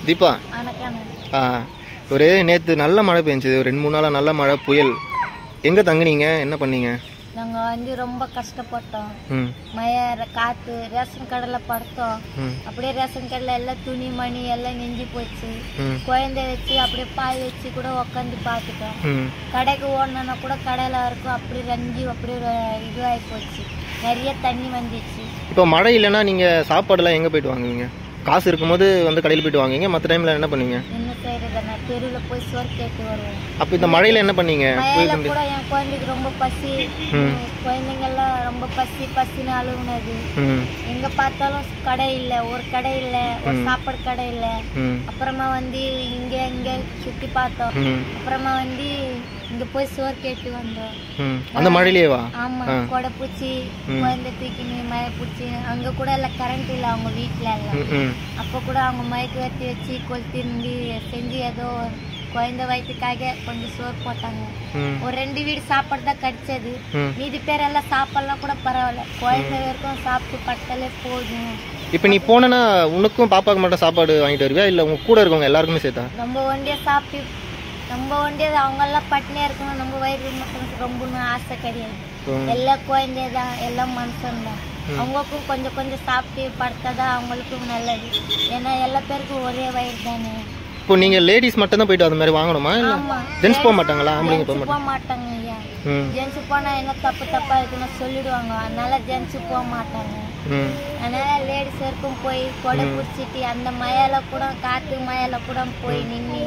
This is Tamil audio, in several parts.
தீபா வணக்கம் ஆ, ஒரு நேற்று நல்ல மழை பெஞ்சுது ஒரு ரெண்டு மூணு நாளாக நல்ல மழை புயல் எங்கே தங்குனீங்க என்ன பண்ணீங்க நாங்க வந்து ரொம்ப கஷ்டப்பட்டோம் ம் மழை காத்து ரேஷன் கடையில் படுத்தோம் ம் அப்படியே ரேஷன் கடையில் எல்லாம் துணி மணி எல்லாம் நெஞ்சு போச்சு ம் குழந்தை வச்சு அப்படியே பாய் வச்சு கூட உக்காந்து பார்த்துட்டோம் ம் கடைக்கு ஓடணுன்னா கூட கடையில் இருக்கும் அப்படி ரஞ்சி அப்படியே ஒரு இதுவாகி போச்சு நிறைய தண்ணி வந்துச்சு இப்போ மழை இல்லைன்னா நீங்கள் சாப்பாடெல்லாம் எங்கே போயிட்டு வாங்குவீங்க காசு இருக்கும்போது வந்து கடையில் போயிட்டு வாங்குவீங்க மற்ற டைமில் என்ன பண்ணுவீங்க என்ன செய்யறதுன்னா தெருவில் போய் சோறு கேட்டு வருவோம் அப்போ இந்த மழையில் என்ன பண்ணீங்க மழையில கூட என் குழந்தைக்கு ரொம்ப பசி ம். குழந்தைங்கெல்லாம் ரொம்ப பசி பசின்னு அழுகுனது ம் எங்க பார்த்தாலும் கடை இல்ல ஒரு கடை இல்ல ஒரு சாப்பாடு கடை இல்ல ம் அப்புறமா வந்து இங்க இங்க சுத்தி பார்த்தோம் ம் அப்புறமா வந்து இங்க போய் சோறு கேட்டு வந்தோம் ம் அந்த மழையிலேவா ஆமா கொடை பூச்சி குழந்தை தூக்கினு மழை பூச்சி அங்க கூட இல்ல கரண்ட் இல்ல அவங்க வீட்டுல எல்லாம் ம் ம் அப்போ கூட அவங்க மயக்கு வத்தி வச்சு கொளுத்தி இருந்து செஞ்சு ஏதோ குழந்தை வயிற்றுக்காக கொஞ்சம் சோறு போட்டாங்க ம் ஒரு ரெண்டு வீடு சாப்பாடு தான் கிடைச்சது ம் மீதி பேர் எல்லாம் சாப்பாடுலாம் கூட பரவாயில்ல குழந்தை வரைக்கும் சாப்பிட்டு பட்டாலே போதும் இப்போ நீ போனேன்னா உனக்கும் பாப்பாக்கு மட்டும் சாப்பாடு வாங்கிட்டு வருவியா இல்லை உங்க கூட இருக்கவங்க எல்லாருக்குமே சேர்த்தா நம்ம ஒண்டியா சாப்பிட்டு நம்ம ஒண்டியா அவங்க எல்லாம் பட்டினியா இருக்கணும் நம்ம வயிறு மக்களுக்கு ரொம்ப ஆசை கிடையாது ம். எல்லாம் குழந்தை தான் எல்லாம் மனுஷன் தான் அவங்களுக்கும் கொஞ்சம் கொஞ்சம் சாப்பிட்டு படுத்தாதான் அவங்களுக்கும் நல்லது ஏன்னா எல்லா பேருக்கும் ஒரே வயிறு தானே இப்போ நீங்கள் லேடிஸ் மட்டும் தான் போயிட்டு அந்த மாதிரி வாங்கணுமா இல்லை ஆமா ஜென்ஸ் போக மாட்டாங்களா ஆம்பளைங்க போக ஜென்ஸ் போக மாட்டாங்க ஐயா ம் ஜென்ஸ் போனா என்ன தப்பு தப்பா இருக்குன்னு சொல்லிடுவாங்க அதனால ஜென்ஸ் போக மாட்டாங்க ம் அதனால லேடிஸ் வரைக்கும் போய் கொடை பிடிச்சிட்டு அந்த மழையில கூட காத்து மழையில கூட போய் நின்று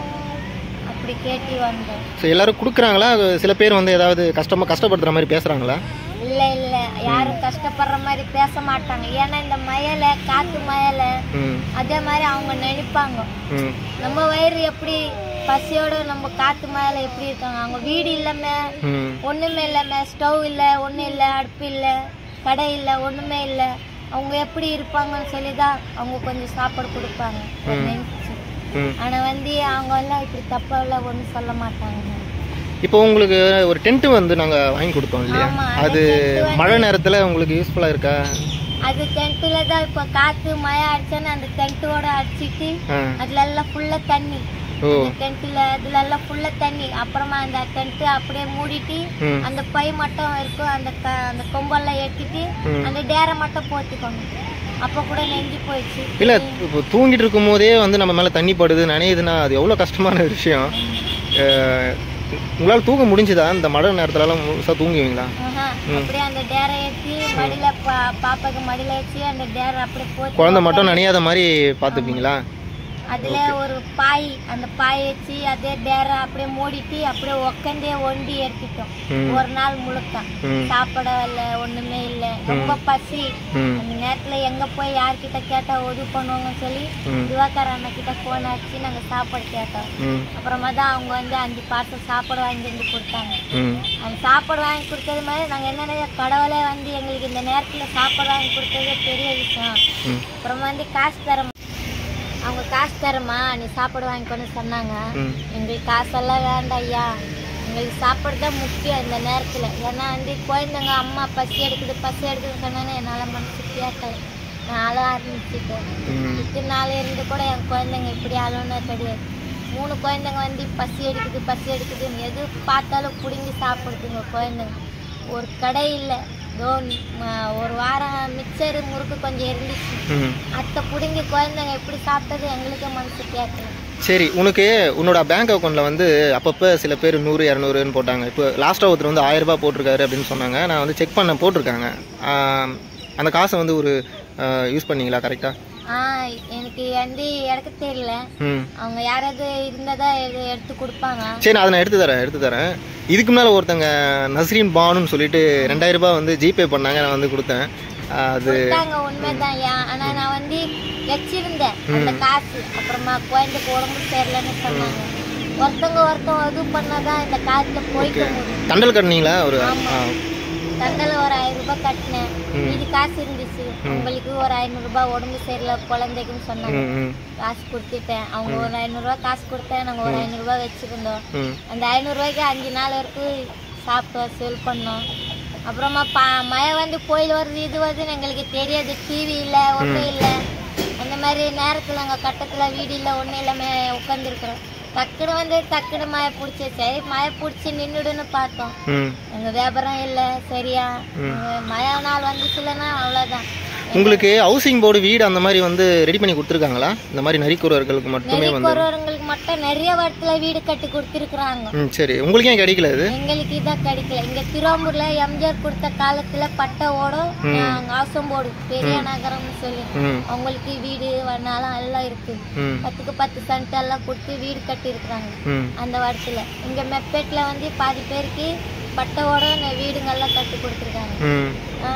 அப்படி கேட்டு வந்தோம் ஸோ எல்லாரும் கொடுக்குறாங்களா சில பேர் வந்து ஏதாவது கஷ்டமா கஷ்டப்படுத்துற மாதிரி பேசுறாங்களா இல்ல இல்ல யாரும் கஷ்டப்படுற மாதிரி பேச மாட்டாங்க ஏன்னா இந்த மழையில காத்து மழையில ம் அதே மாதிரி அவங்க நினைப்பாங்க ம் நம்ம வயிறு எப்படி பசியோட நம்ம காத்து மழையில எப்படி இருக்காங்க அவங்க வீடு இல்லாம ம் ஒண்ணுமே இல்லாம ஸ்டவ் இல்ல ஒண்ணும் இல்ல அடுப்பு இல்ல கடை இல்ல ஒண்ணுமே இல்ல அவங்க எப்படி இருப்பாங்கன்னு சொல்லிதான் அவங்க கொஞ்சம் சாப்பாடு கொடுப்பாங்க ஒரு நினைச்சு ம் ஆனா வந்து அவங்க எல்லாம் இப்படி தப்பெல்லாம் ஒண்ணும் சொல்ல மாட்டாங்க இப்போ உங்களுக்கு ஒரு டென்ட் வந்து நாங்கள் வாங்கி கொடுத்தோம் இல்லையா ஆமா, அது மழை நேரத்தில் உங்களுக்கு யூஸ்ஃபுல்லாக இருக்கா அது டென்ட்ல தான் இப்ப காத்து மழை அடிச்சான்னு அந்த டென்ட்டோட அடிச்சிட்டு ஆ அதுல எல்லாம் ஃபுல்லா தண்ணி ஓ டென்ட்ல அதுல எல்லாம் ஃபுல்லா தண்ணி அப்புறமா அந்த டென்ட் அப்படியே மூடிட்டு ம் அந்த பை மட்டும் இருக்கும் அந்த க- அந்த கொம்பெல்லாம் எடுத்துட்டு அந்த டேரை மட்டும் போத்திக்கணும் அப்ப கூட நெஞ்சு போயிடுச்சு இல்லை இப்போ தூங்கிட்டு இருக்கும் போதே வந்து நம்ம மேலே தண்ணி படுது நனையுதுன்னா அது எவ்வளோ கஷ்டமான விஷயம் அஹ், உங்களால் தூங்க முடிஞ்சுதா இந்த மழை நேரத்துலலாம் முழுசாக தூங்குவீங்களா ஆஹா, அப்படியே அந்த டேரை ஏற்றி மடியில பா பாப்பாக்கு மடியில வச்சு அந்த டேரை அப்படியே போத்தி குழந்தை மட்டும் நனையாத மாதிரி பார்த்துப்பீங்களா அதுல ஒரு பாய் அந்த பாய் வச்சு அதே டேரை அப்படியே மூடிட்டு அப்படியே உக்காந்தே ஒண்டி எடுத்துட்டோம் ம். ஒரு நாள் முழுக்க ம் சாப்பிட இல்ல ஒண்ணுமே இல்ல ரொம்ப பசி ம் அந்த நேரத்துல எங்க போய் யார்கிட்ட கேட்டா உதவி பண்ணுவாங்கன்னு சொல்லி ம். திவாகர் அண்ணா கிட்ட போன் அடிச்சு நாங்க சாப்பாடு கேட்டோம் ம் அப்புறமா தான் அவங்க வந்து அஞ்சு பார்சல் சாப்பாடு வாங்கி வந்து கொடுத்தாங்க ம் அந்த சாப்பாடு வாங்கி கொடுத்தது மாதிரி நாங்க என்னென்ன கடவுளே வந்து எங்களுக்கு இந்த நேரத்துல சாப்பாடு வாங்கி கொடுத்ததே பெரிய விஷயம் ம் அப்புறமா வந்து காசு தர அவங்க காசு தரமா நீ சாப்பாடு வாங்கிக்கோன்னு சொன்னாங்க ம் எங்களுக்கு காசெல்லாம் வேண்டாம் ஐயா எங்களுக்கு சாப்பாடு தான் முக்கியம் இந்த நேரத்தில் ஏன்னா வந்து குழந்தைங்க அம்மா பசி எடுக்குது பசி எடுக்குதுன்னு சொன்னானே என்னால் மனசு கேட்கல நான் அழ ஆரம்பிச்சுட்டேன் ம் இத்தனை நாள் இருந்து கூட என் குழந்தைங்க இப்படி அழுவுனது கிடையாது மூணு குழந்தைங்க வந்து பசி எடுக்குது பசி எடுக்குதுன்னு எது பார்த்தாலும் பிடுங்கி சாப்பிடுதுங்க குழந்தைங்க ஒரு கடை இல்லை தோ ம- ஒரு வாரம் மிக்சர் முறுக்கு கொஞ்சம் இருந்துச்சு ம் அத்தை பிடுங்கி குழந்தைங்க எப்படி சாப்பிட்டது எங்களுக்கே மனசு கேட்கல சரி உனக்கு உன்னோட பேங்க் அக்கௌண்ட்டில் வந்து அப்பப்போ சில பேர் நூறு இரநூறுன்னு போட்டாங்க இப்போ லாஸ்ட்டாக ஒருத்தர் வந்து ஆயிரம் ரூபாய் போட்டிருக்காரு அப்படின்னு சொன்னாங்க நான் வந்து செக் பண்ண போட்டிருக்காங்க ஆம், அந்த காசை வந்து ஒரு யூஸ் பண்ணீங்களா கரெக்டாக ஆ எனக்கு வந்து எனக்கு தெரியல ம் அவங்க யாராவது இருந்தா எது எடுத்து கொடுப்பாங்க சரி நான் அதை நான் எடுத்து தரேன் எடுத்து தரேன் இதுக்கு முன்னால் ஒருத்தங்க நஸ்ரீன் பானுன்னு சொல்லிட்டு ரெண்டாயிரம் ரூபாய் வந்து ஜிபே பண்ணாங்க நான் வந்து கொடுத்தேன் அது கொடுத்தாங்க உண்மைதான் ஏன் ஆனா நான் வந்து வச்சிருந்தேன் அந்த காசு அப்புறமா குழந்தைக்கு உடம்பு சரியில்லைன்னு சொன்னாங்க ஒருத்தவங்க ஒருத்தவங்க இது பண்ணாதான் இந்த காசுல போய்க்க முடியும் தண்டல் கட்டினீங்களா ஒரு ஆ தண்டல ஒரு ஆயிரம் ரூபாய் கட்டினேன் மீதி காசு இருந்துச்சு உங்களுக்கு ஒரு ஐநூறு ரூபாய் உடம்பு சரியில்லை குழந்தைக்குன்னு சொன்னாங்க ம் ம் காசு கொடுத்துட்டேன் அவங்க ஒரு ஐநூறுரூவா காசு கொடுத்தேன் நாங்கள் ஒரு ஐநூறுரூவா வச்சுருந்தோம் ம் அந்த ஐநூறுரூவாய்க்கு அஞ்சு நாள் வரைக்கும் சாப்பிட்டோம் சேல் பண்ணோம் அப்புறமா பா மழை வந்து கோயில் வருது இது வருதுன்னு எங்களுக்கு தெரியாது டிவி இல்லை ஒன்றும் இல்லை அந்த மாதிரி நேரத்தில் எங்கள் கட்டத்தில் வீடு இல்லை ஒன்றும் இல்லாமல் உட்காந்துருக்குறோம் டக்குன்னு வந்து டக்குன்னு மழை பிடிச்சி சரி மழை பிடிச்சி நின்றுடுன்னு பார்த்தோம் ம் எங்கள் வியாபாரம் இல்லை சரியா எங்க மழை நாள் வந்துச்சுலன்னா அவ்வளோதான் உங்களுக்கு ஹவுசிங் போர்டு வீடு அந்த மாதிரி வந்து ரெடி பண்ணி கொடுத்துருக்காங்களா இந்த மாதிரி நரிக்குறவர்களுக்கு மட்டுமே நிறைய வந்து ஒருவங்களுக்கு மட்டும் நிறைய இடத்துல வீடு கட்டி கொடுத்துருக்குறாங்க ம் சரி உங்களுக்கு ஏன் கிடைக்கல இது எங்களுக்கு இதான் கிடைக்கல இங்க திருவாம்பூர்ல எம்ஜிஆர் கொடுத்த காலத்துல பட்டை ஓடும் ஆசம்போடு பெரிய நகரம்னு சொல்லி ம் அவங்களுக்கு வீடு வண்ணாலும் எல்லாம் இருக்கு ம் பத்துக்கு பத்து சென்ட் எல்லாம் கொடுத்து வீடு கட்டி இருக்கிறாங்க ம் அந்த வருஷத்துல இங்க மெப்பேட்ல வந்து பாதி பேருக்கு பட்டையோட வீடுங்கெல்லாம் கட்டி கொடுத்துருக்காங்க ம்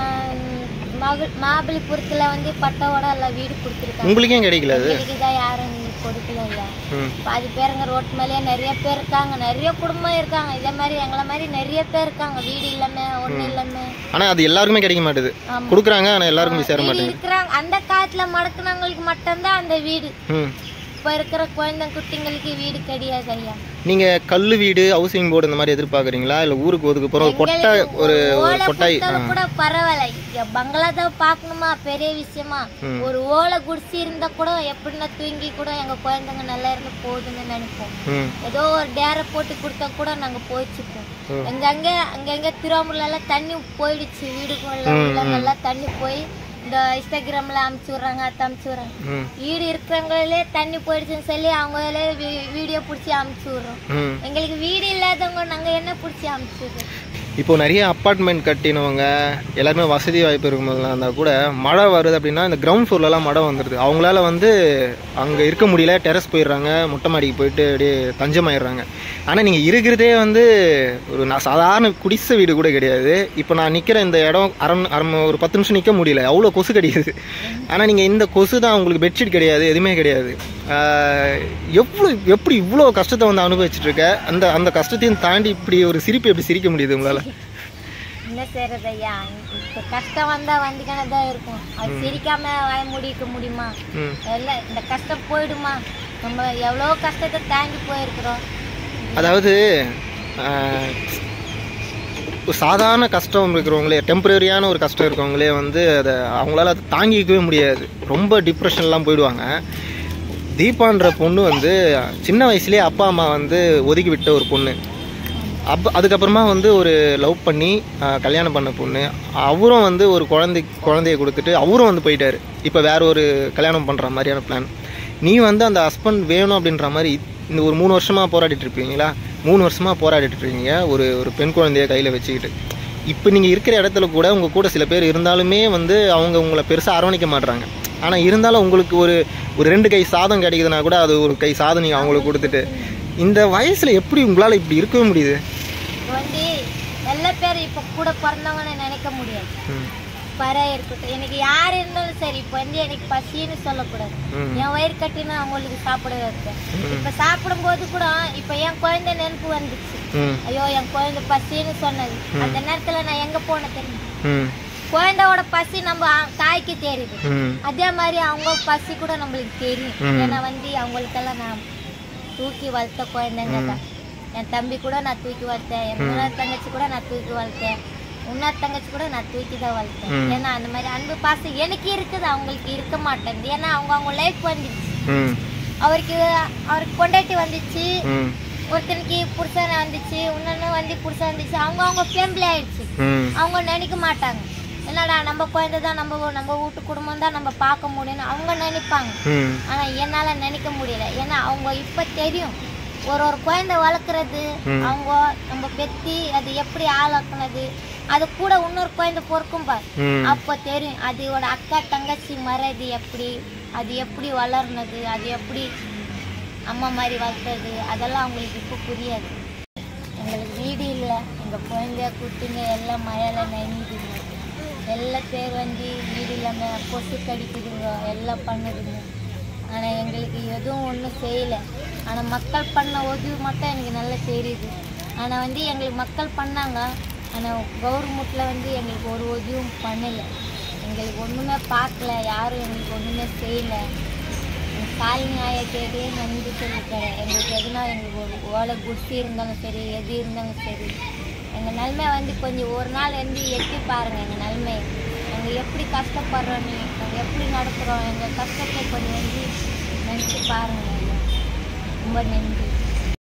மகள் மாபலிபுரத்துல வந்து பட்டையோட எல்லாம் வீடு கொடுத்துருக்காங்க உங்களுக்கு ஏன் கிடைக்கல அது எங்களுக்கு தான் யாரும் கொடுக்கல ஐயா ம் பாதி பேருங்க ரோட்டு மேலேயே நிறைய பேர் இருக்காங்க நிறைய குடும்பம் இருக்காங்க இதே மாதிரி எங்களை மாதிரி நிறைய பேர் இருக்காங்க வீடு இல்லாம ஒண்ணு இல்லாம ஆனால் அது எல்லாருக்குமே கிடைக்க மாட்டுது ஆமா. கொடுக்குறாங்க ஆனால் எல்லாருக்கும் போய் சேர வீடு மாட்டேங்குது இருக்கிறாங்க அந்த காலத்துல மடக்குனவங்களுக்கு மட்டும்தான் அந்த வீடு ம் இப்ப இருக்கிற குழந்தை குட்டிங்களுக்கு வீடு கிடையாது ஐயா நீங்கள் கல் வீடு ஹவுசிங் போர்டு இந்த மாதிரி எதிர்பார்க்குறீங்களா இல்லை ஊருக்கு ஒதுக்கு போகிற ஒரு கொட்டை ஒரு ஒரு ஓலை கொட்டாய் ஆ கொடுத்தாலும் கூட பரவாயில்ல இங்க பங்களா தான் பார்க்கணுமா பெரிய விஷயமா ம். ஒரு ஓலை குடிச்சு இருந்தா கூட எப்படின்னா தூங்கி கூட எங்க குழந்தைங்க நல்லா இருந்து போகுதுன்னு நினைப்போம் ம் ஏதோ ஒரு டேரை போட்டு கொடுத்தா கூட நாங்க போயிச்சுப்போம் ம். எங்கங்க அங்கங்க திருவாமூர்ல எல்லாம் தண்ணி போயிடுச்சு வீடுக்குள்ள உள்ள நல்லா தண்ணி போய் இந்த இன்ஸ்டாகிராம்ல அமுச்சு விடுறாங்க அத்தை அமுச்சு விடுறாங்க ம் வீடு இருக்கிறவங்களே தண்ணி போயிடுச்சுன்னு சொல்லி அவங்களே வீ- வீடியோ பிடிச்சி அமுச்சு விடுறோம் ம் எங்களுக்கு வீடு இல்லாதவங்க நாங்க என்ன பிடிச்சி அமுச்சு விடுறோம் இப்போ நிறைய அப்பார்ட்மெண்ட் கட்டினவங்க எல்லாருமே வசதி வாய்ப்பு இருக்கும்போதெல்லாம் இருந்தால் கூட மழை வருது அப்படின்னா இந்த கிரவுண்ட் ஃப்ளோர்லலாம் மழை வந்துடுது அவங்களால வந்து அங்கே இருக்க முடியல டெரஸ் போயிடுறாங்க மொட்டை மாடிக்கு போயிட்டு அப்படியே தஞ்சமாயிடுறாங்க ஆனால் நீங்கள் இருக்கிறதே வந்து ஒரு நான் சாதாரண குடிசை வீடு கூட கிடையாது இப்போ நான் நிற்கிற இந்த இடம் அரை மணி- அரை மணி- ஒரு பத்து நிமிஷம் நிற்க முடியல அவ்வளோ கொசு கிடையாது ஆனால் நீங்கள் இந்த கொசு தான் உங்களுக்கு பெட்ஷீட் கிடையாது எதுவுமே கிடையாது ஆஹ் எவ்வளோ எப்படி இவ்வளோ கஷ்டத்தை வந்து அனுபவிச்சுட்டு இருக்க அந்த அந்த கஷ்டத்தையும் தாண்டி இப்படி ஒரு சிரிப்பு எப்படி சிரிக்க முடியுது உங்களால் என்ன செய்யறது ஐயா இப்ப கஷ்டம் வந்தா வந்துக்கான தான் இருக்கும் அது சிரிக்காம வாய மூடிக்க முடியுமா ம் எல்லாம் இந்த கஷ்டம் போயிடுமா நம்ம எவ்வளோ கஷ்டத்தை தாண்டி போயிருக்கிறோம் அதாவது ஆஹ், ஒரு சாதாரண கஷ்டம் இருக்கிறவங்களே டெம்பரரியான ஒரு கஷ்டம் இருக்கவங்களே வந்து அதை அவங்களால அதை தாங்கிக்கவே முடியாது ரொம்ப டிப்ரெஷன்லாம் போயிடுவாங்க தீபான்ற பொண்ணு வந்து சின்ன வயசுலேயே அப்பா அம்மா வந்து ஒதுக்கி விட்ட ஒரு பொண்ணு அப்போ அதுக்கப்புறமா வந்து ஒரு லவ் பண்ணி ஆஹ், கல்யாணம் பண்ண பொண்ணு அவரும் வந்து ஒரு குழந்தை குழந்தைய கொடுத்துட்டு அவரும் வந்து போயிட்டாரு இப்போ வேற ஒரு கல்யாணம் பண்ணுற மாதிரியான பிளான் நீ வந்து அந்த ஹஸ்பண்ட் வேணும் அப்படின்ற மாதிரி இந்த ஒரு மூணு வருஷமாக போராடிட்டு இருப்பீங்களா மூணு வருஷமாக போராடிட்டு இருக்கீங்க ஒரு ஒரு பெண் குழந்தைய கையில் வச்சுக்கிட்டு இப்போ நீங்கள் இருக்கிற இடத்துல கூட உங்கள் கூட சில பேர் இருந்தாலுமே வந்து அவங்க உங்களை பெருசாக அரவணைக்க மாட்றாங்க ஆனால் இருந்தாலும் உங்களுக்கு ஒரு ஒரு ரெண்டு கை சாதம் கிடைக்குதுன்னா கூட அது ஒரு கை சாதம் நீங்கள் அவங்களுக்கு கொடுத்துட்டு இந்த வயசில் எப்படி உங்களால் இப்படி இருக்கவே முடியுது இப்போ வந்து எல்லா பேரும் இப்போ கூட பிறந்தவங்கன்னு நினைக்க முடியாது ம் பற இருக்கட்டும் எனக்கு யார் இருந்தாலும் சரி இப்போ வந்து எனக்கு பசின்னு சொல்லக்கூடாது ம். என் வயிறு கட்டினா அவங்களுக்கு சாப்பிட வைப்பேன் இப்போ சாப்பிடும்போது கூட இப்போ என் குழந்தை நினைப்பு வந்துச்சு ம் ஐயோ என் குழந்தை பசின்னு சொன்னது அந்த நேரத்துல நான் எங்க போனேன் தெரியுமா ம் குழந்தையோட பசி நம்ம ஆ- தாய்க்கு தெரியுது ம் அதே மாதிரி அவங்க பசி கூட நம்மளுக்கு தெரியும் ம். ஏன்னா வந்து அவங்களுக்கெல்லாம் நான் தூக்கி வளர்த்த குழந்தைங்க தான் என் தம்பி கூட நான் தூக்கி வளர்த்தேன் என் இன்னொரு தங்கச்சி கூட நான் தூக்கி வளர்த்தேன் இன்னொரு தங்கச்சி கூட நான் தூக்கி தான் வளர்த்தேன் ம். ஏன்னா அந்த மாதிரி அன்பு பாசம் எனக்கு இருக்குது அவங்களுக்கு இருக்க மாட்டேங்குது ஏன்னா அவங்க அவங்க லைஃப் வந்துச்சு ம் அவருக்கு அவருக்கு கொண்டாட்டி வந்துச்சு ம் ஒருத்தனுக்கு புருஷன் வந்துச்சு இன்னொன்னு வந்து புருஷன் வந்துச்சு அவங்க அவங்க ஃபேமிலி ஆயிடுச்சு ம் அவங்க நினைக்க மாட்டாங்க என்னடா நம்ம குழந்தை தான் நம்ம நம்ம வீட்டு குடும்பம் தான் நம்ம பார்க்க முடியும்னு அவங்க நினைப்பாங்க ம் ஆனா என்னால நினைக்க முடியல ஏன்னா அவங்க இப்ப தெரியும் ஒரு ஒரு குழந்தை வளர்க்குறது அவங்க நம்ம பெத்தி அது எப்படி ஆளாக்குனது அது கூட இன்னொரு குழந்தை பொறுக்கும் பார் ம் அப்போ தெரியும் அதோட அக்கா தங்கச்சி மறது எப்படி அது எப்படி வளர்னது அது எப்படி அம்மா மாதிரி வளர்த்தது அதெல்லாம் அவங்களுக்கு இப்போ புரியாது எங்களுக்கு வீடு இல்லை எங்கள் குழந்தைய குட்டிங்க எல்லாம் மழையில நனையுதுங்க எல்லா பேர் வந்து வீடு இல்லாமல் கொசு கடிக்குதுங்க எல்லாம் பண்ணுதுங்க ஆனால் எங்களுக்கு எதுவும் ஒன்றும் செய்யலை ஆனால் மக்கள் பண்ண உதவி மட்டும் எனக்கு நல்லா தெரியுது ஆனால் வந்து எங்களுக்கு மக்கள் பண்ணாங்க ஆனால் கவர்மெண்ட்டில் வந்து எங்களுக்கு ஒரு உதவியும் பண்ணலை எங்களுக்கு ஒன்றுமே பார்க்கல யாரும் எங்களுக்கு ஒன்றுமே செய்யலை காலனி ஆயத்தேடி வந்து சொல்லித்தரேன் எங்களுக்கு எதுனா எங்களுக்கு ஒரு ஓலை குடிசை இருந்தாலும் சரி எது இருந்தாலும் சரி எங்கள் நிலமை வந்து கொஞ்சம் ஒரு நாள் வந்து எட்டி பாருங்க எங்கள் நிலமை எங்கள் நாங்கள் எப்படி கஷ்டப்படுறோன்னு நாங்கள் எப்படி நடக்கிறோம் எங்கள் கஷ்டத்தை கொஞ்சம் வந்து நினச்சி பாருங்கள் ஐயா. ரொம்ப நன்றி